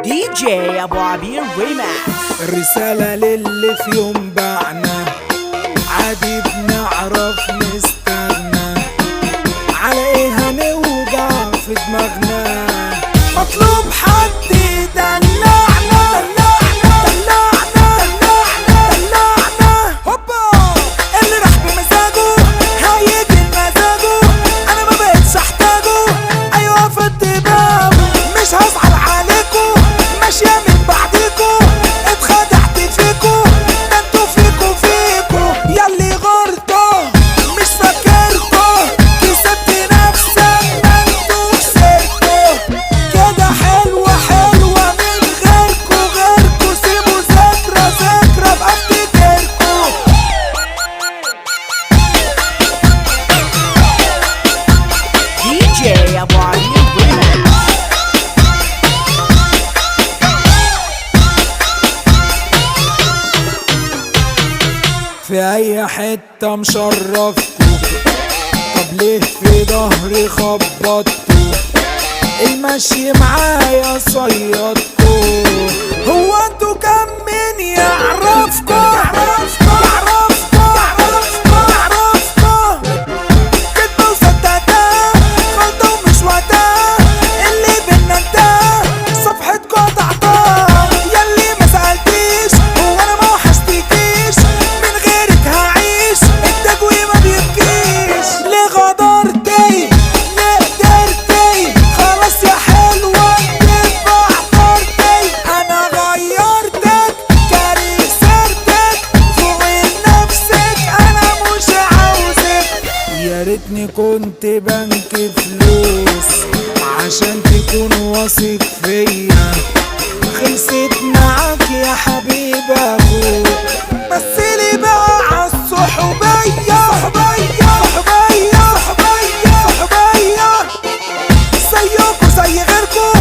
دي جي ابو عبير ريماكس الرسالة للي في يوم بعنا عادي بنعرف نستغنى على ايه هنوجع في دماغنا مطلوب حد يدلعنا دلعنا دلعنا دلعنا دلعنا هوبا اللي راح بمزاجه هيجي بمزاجه انا ما بقتش احتاجه ايوه في الدماغ مش هزعل عليكم ماشيه من بعديكم اتخدعت فيكم ده انتوا فيكوا فيكوا ياللي غرطة مش فاكركوا كسبت نفسك ما انتوا خسرتوا كده حلوة حلوة من غيركوا غيركوا سيبوا ذكرى ذكرى ابقى افتكركوا دي جي ابو عبير ريماكس في اي حتة مشرفكوا طب ليه في ظهري خبطتوا المشي معايا صيادكوا هو انتوا كم مين يعرفكوا يعرفكوا يعرفكوا يعرفكوا يعرفكوا كدبة وصدقتها غلطة ومش وقتها اللي بينا انتهى صفحتكوا قطعتها ياللي ما سألتيش هو انا ما وحشتكيش من غيرك هعيش التجوي ما بيبكيش ليه غدرتي ليه قدرتي خلاص يا حلوة تبقى اعترتي انا غيرتك كاره سيرتك فوق نفسك انا مش عاوزك يا ريتني كنت بنك فلوس عشان تكون واثق فيا خلصت معاك يا حبيب اخوك بس لي بقى عالصحوبية صحوبية صحوبية صحوبية صحوبية زيكوا زي غيركوا